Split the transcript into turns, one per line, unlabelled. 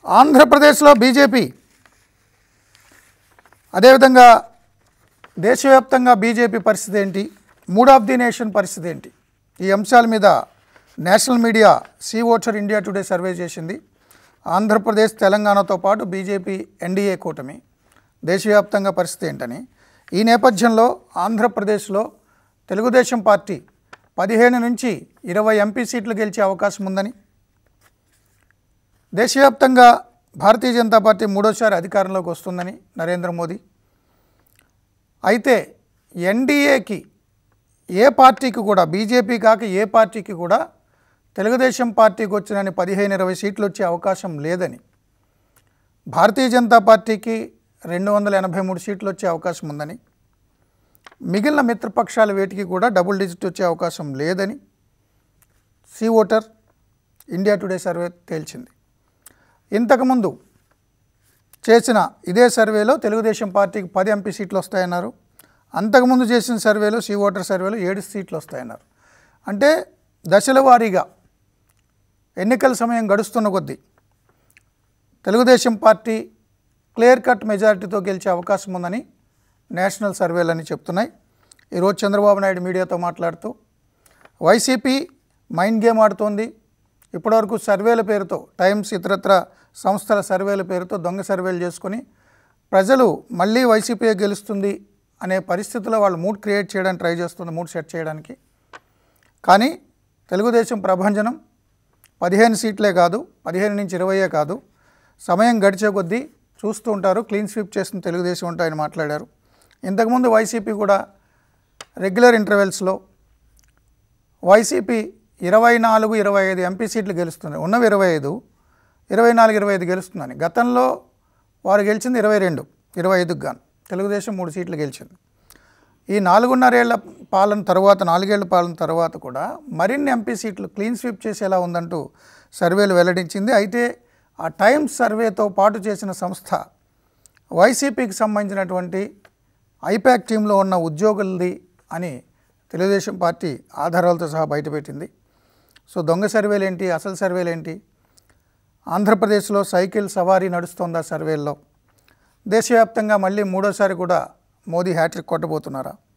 ఆంధ్రప్రదేశ్లో బీజేపీ అదేవిధంగా దేశవ్యాప్తంగా బీజేపీ పరిస్థితి ఏంటి మూడ్ ఆఫ్ ది నేషన్ పరిస్థితి ఏంటి ఈ అంశాల మీద national media C voter India Today survey చేసింది ఆంధ్రప్రదేశ్ తెలంగాణతో పాటు బీజేపీ ఎన్డీఏ కూటమి దేశవ్యాప్తంగా పరిస్థితి ఏంటని ఈ నేపథ్యంలో ఆంధ్రప్రదేశ్లో తెలుగుదేశం పార్టీ పదిహేను నుంచి ఇరవై ఎంపీ సీట్లు గెలిచే అవకాశం ఉందని దేశవ్యాప్తంగా భారతీయ జనతా పార్టీ మూడోసారి అధికారంలోకి వస్తుందని నరేంద్ర మోదీ అయితే ఎన్డీఏకి ఏ పార్టీకి కూడా బీజేపీ కాక ఏ పార్టీకి కూడా తెలుగుదేశం పార్టీకి వచ్చినని పదిహేను ఇరవై సీట్లు వచ్చే అవకాశం లేదని భారతీయ జనతా పార్టీకి రెండు వందల ఎనభై మూడు సీట్లు వచ్చే అవకాశం ఉందని మిగిలిన మిత్రపక్షాల వేటికి కూడా డబుల్ డిజిట్ వచ్చే అవకాశం లేదని C voter India Today survey తేల్చింది ఇంతకుముందు చేసిన ఇదే సర్వేలో తెలుగుదేశం పార్టీకి పది ఎంపీ సీట్లు వస్తాయన్నారు అంతకుముందు చేసిన సర్వేలో సీ ఓటర్ సర్వేలో ఏడు సీట్లు వస్తాయన్నారు అంటే దశల వారీగా ఎన్నికల సమయం గడుస్తున్న కొద్దీ తెలుగుదేశం పార్టీ క్లియర్ కట్ మెజారిటీతో గెలిచే అవకాశం ఉందని నేషనల్ సర్వేలని చెప్తున్నాయి ఈరోజు చంద్రబాబు నాయుడు మీడియాతో మాట్లాడుతూ వైసీపీ మైండ్ గేమ్ ఆడుతోంది ఇప్పటివరకు సర్వేల పేరుతో టైమ్స్ ఇతరత్ర సంస్థల సర్వేల పేరుతో దొంగ సర్వేలు చేసుకొని ప్రజలు మళ్ళీ వైసీపీ గెలుస్తుంది అనే పరిస్థితిలో వాళ్ళు మూడ్ క్రియేట్ చేయడానికి ట్రై చేస్తుంది మూడ్ సెట్ చేయడానికి కానీ తెలుగుదేశం ప్రభంజనం పదిహేను సీట్లే కాదు పదిహేను నుంచి ఇరవయే కాదు సమయం గడిచే కొద్దీ చూస్తూ ఉంటారు క్లీన్ స్వీప్ చేసిన తెలుగుదేశం ఉంటే ఆయన మాట్లాడారు ఇంతకుముందు వైసీపీ కూడా రెగ్యులర్ ఇంటర్వెల్స్లో వైసీపీ ఇరవై నాలుగు ఇరవై ఐదు ఎంపీ సీట్లు గెలుస్తుంది ఉన్నవి ఇరవై ఐదు ఇరవై నాలుగు ఇరవై ఐదు గెలుస్తుందని గతంలో వారు గెలిచింది ఇరవై రెండు ఇరవై ఐదుకు గాను తెలుగుదేశం మూడు సీట్లు గెలిచింది ఈ నాలుగున్నరేళ్ల పాలన తర్వాత నాలుగేళ్ల పాలన తర్వాత కూడా మరిన్ని ఎంపీ సీట్లు క్లీన్ స్వీప్ చేసేలా ఉందంటూ సర్వేలు వెల్లడించింది అయితే ఆ టైమ్స్ సర్వేతో పాటు చేసిన సంస్థ వైసీపీకి సంబంధించినటువంటి ఐపాక్ టీంలో ఉన్న ఉద్యోగులది అని తెలుగుదేశం పార్టీ ఆధారాలతో సహా బయటపెట్టింది సో దొంగ సర్వేలు ఏంటి అసలు సర్వేలు ఏంటి ఆంధ్రప్రదేశ్లో సైకిల్ సవారీ నడుస్తోందా సర్వేల్లో దేశవ్యాప్తంగా మళ్ళీ మూడోసారి కూడా మోదీ హ్యాట్రిక్ కొట్టబోతున్నారా